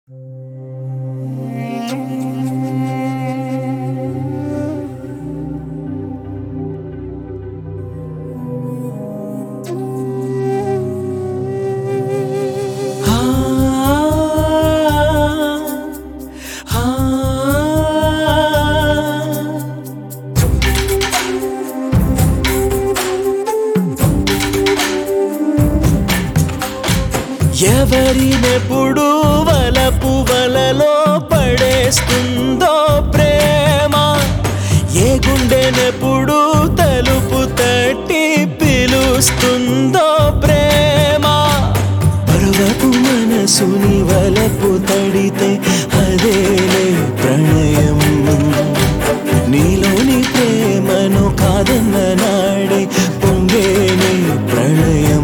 ఎవరినెప్పుడు వలపు వలలో పడేస్తుందో ప్రేమ ఏ గుండెనెప్పుడు తలుపు తట్టి పిలుస్తుందో ప్రేమ పర్వపు మనసుని వలపు తడితే అదేలే ప్రణయం నీలోని ప్రేమను కాదన్న నాడే పొంగేనే ప్రణయం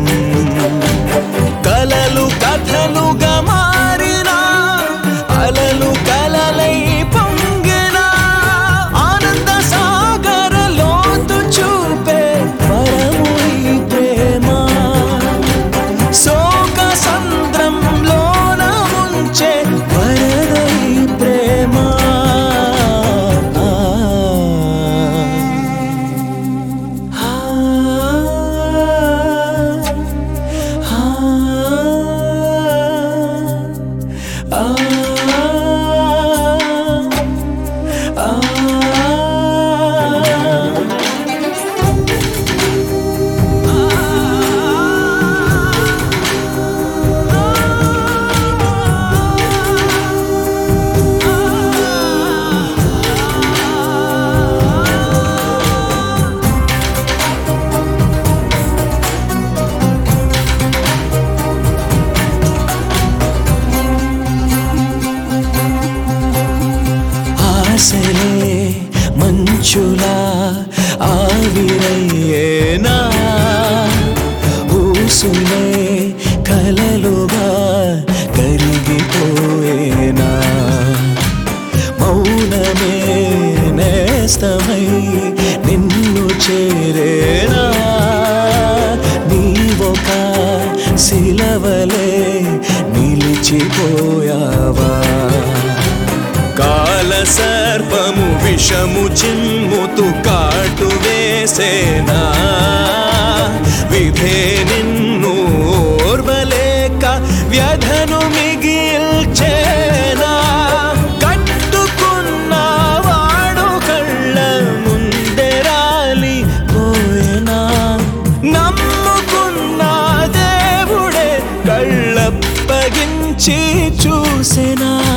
కలలు కథలుగా మారిన అలలు కలలై పొంగిన ఆనంద సాగర లోతు చూపే వరము ఈ ప్రేమ శోక సంద్రంలోన ముంచే వరదై ప్రేమ ఆశలే మంచులా ఆవిరయ్యేనా ఊసులే కలలుగా కరిగిపోయేనా మౌనమే నేస్తమై నిన్ను చేరేనా నీవొక శిలవలే నిలిచిపోయావా కాల సర్పము విషము చిమ్ముతు కాటు వేసేనా విధే నిన్ను ఓర్వలేక వ్యధను మిగిల్చేనా కట్టుకున్న వాడు కళ్ళ ముందే రాలి పోయేనా నమ్ముకున్న దేవుడే కళ్ళప్పగించి చూసేనా